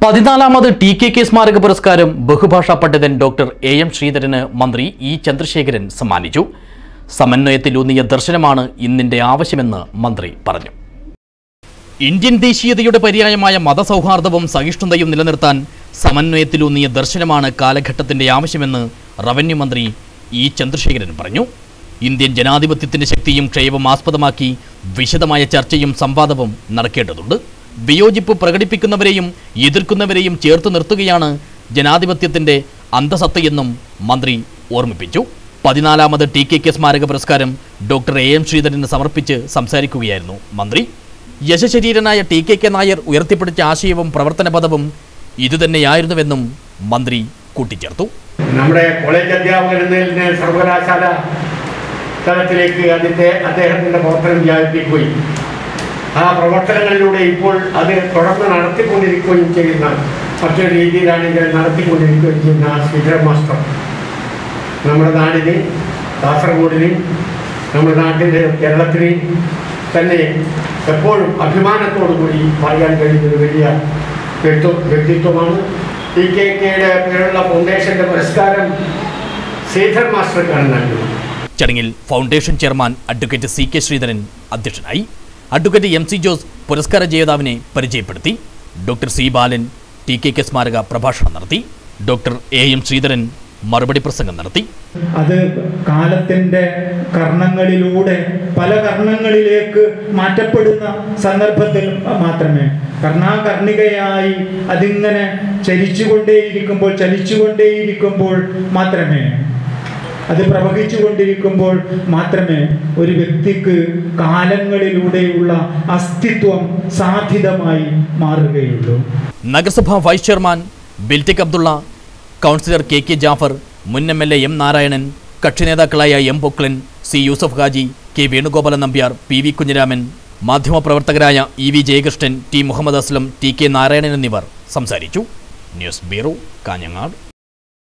പതിനാലാമത് T K K സ്മാരക പുരസ്കാരം ബഹുഭാഷാ പണ്ഡിതൻ ഡോക്ടർ എ എം ശ്രീധരന് മന്ത്രി ഇ ചന്ദ്രശേഖരൻ സമ്മാനിച്ചു സമന്വയത്തിലൂന്നിയ ദർശനമാണ് ഇന്നിന്റെ ആവശ്യമെന്ന് മന്ത്രി പറഞ്ഞു ഇന്ത്യൻ ദേശീയതയുടെ പര്യായമായ മതസൗഹാർദ്ദവും സഹിഷ്ണുതയും നിലനിർത്താൻ സമന്വയത്തിലൂന്നിയ ദർശനമാണ് കാലഘട്ടത്തിന്റെ ആവശ്യമെന്ന് റവന്യൂ മന്ത്രി ഇ ചന്ദ്രശേഖരൻ പറഞ്ഞു ഇന്ത്യൻ ജനാധിപത്യത്തിന്റെ ശക്തിയും ക്ഷയവും ആസ്പദമാക്കി വിശദമായ ചർച്ചയും സംവാദവും നടക്കേണ്ടതുണ്ട് വിയോജിപ്പ് പ്രകടിപ്പിക്കുന്നവരെയും എതിർക്കുന്നവരെയും ചേർത്ത് നിർത്തുകയാണ് ജനാധിപത്യത്തിന്റെ അന്തസത്തയെന്നും മന്ത്രി ഓർമ്മിപ്പിച്ചു പതിനാലാമത് ടി കെ കെ സ്മാരക പുരസ്കാരം ഡോക്ടർ എ എം ശ്രീധരന് സമർപ്പിച്ച് സംസാരിക്കുകയായിരുന്നു മന്ത്രി യശശരീരനായ ടി കെ കെ നായർ ഉയർത്തിപ്പിടിച്ച ആശയവും പ്രവർത്തന പദവും ഇതുതന്നെയായിരുന്നുവെന്നും മന്ത്രി കൂട്ടിച്ചേർത്തു നമ്മുടെ കോളേജ് അധ്യാപകൻ എന്നതിന് സർവകലാശാല തലത്തിലേക്ക് അതിൻ്റെ അദ്ദേഹത്തിൻ്റെ പ്രവർത്തനം വ്യാപിപ്പിക്കുകയും ആ പ്രവർത്തനങ്ങളിലൂടെ ഇപ്പോൾ അത് തുടർന്ന് നടത്തിക്കൊണ്ടിരിക്കുകയും ചെയ്യുന്ന മറ്റൊരു രീതിയിലാണെങ്കിൽ നടത്തിക്കൊണ്ടിരിക്കുകയും ചെയ്യുന്ന ആ ശ്രീധരൻ മാസ്റ്റർ നമ്മുടെ നാടിന് കാസർഗോഡിന് നമ്മുടെ നാട്ടിൻ്റെ കേരളത്തിന് തന്നെ എപ്പോഴും അഭിമാനത്തോടു കൂടി പറയാൻ കഴിയുന്ന ഒരു വലിയ വ്യക്തി വ്യക്തിത്വമാണ് ടി കെ കെയുടെ പേരുള്ള ഫൗണ്ടേഷന്റെ പുരസ്കാരം ശ്രീധർ മാസ്റ്റർക്കാണ് നൽകുന്നത് ചടങ്ങിൽ foundation chairman advocate C K Sreedharan അധ്യക്ഷനായി അഡ്വക്കേറ്റ് എം സി ജോസ് പുരസ്കാര ജേതാവിനെ പരിചയപ്പെടുത്തി doctor C Balan T K K സ്മാരക പ്രഭാഷണം നടത്തി ഡോക്ടർ എ എം ശ്രീധരൻ മറുപടി പ്രസംഗം നടത്തി അത് കാലത്തിൻ്റെ കർണങ്ങളിലൂടെ പല കർണങ്ങളിലേക്ക് മാറ്റപ്പെടുന്ന സന്ദർഭത്തിൽ മാത്രമേ കർണാകർണികയായി അതിങ്ങനെ ചലിച്ചുകൊണ്ടേയിരിക്കുമ്പോൾ ചലിച്ചുകൊണ്ടേയിരിക്കുമ്പോൾ മാത്രമേ അത് പ്രവഹിച്ചു കൊണ്ടിരിക്കുമ്പോൾ മാത്രമേ ഒരു വ്യക്തിക്ക് കാലങ്ങളിലൂടെയുള്ള അസ്തിത്വം സാധ്യതമായി മാറുകയുള്ളൂ നഗരസഭാ വൈസ് ചെയർമാൻ ബിൽറ്റിക് Abdulla councillor K K Jaffer മുൻ M L A M Narayanan കക്ഷി നേതാക്കളായ എം പൊക്ലൻ C Yusuf Haji K Venugopalan Nambiar P V Kunhiraman മാധ്യമപ്രവർത്തകരായ E V Jayakrishnan T Muhammad Aslam T K Narayanan എന്നിവർ സംസാരിച്ചു ന്യൂസ് ബ്യൂറോ കാഞ്ഞങ്ങാട്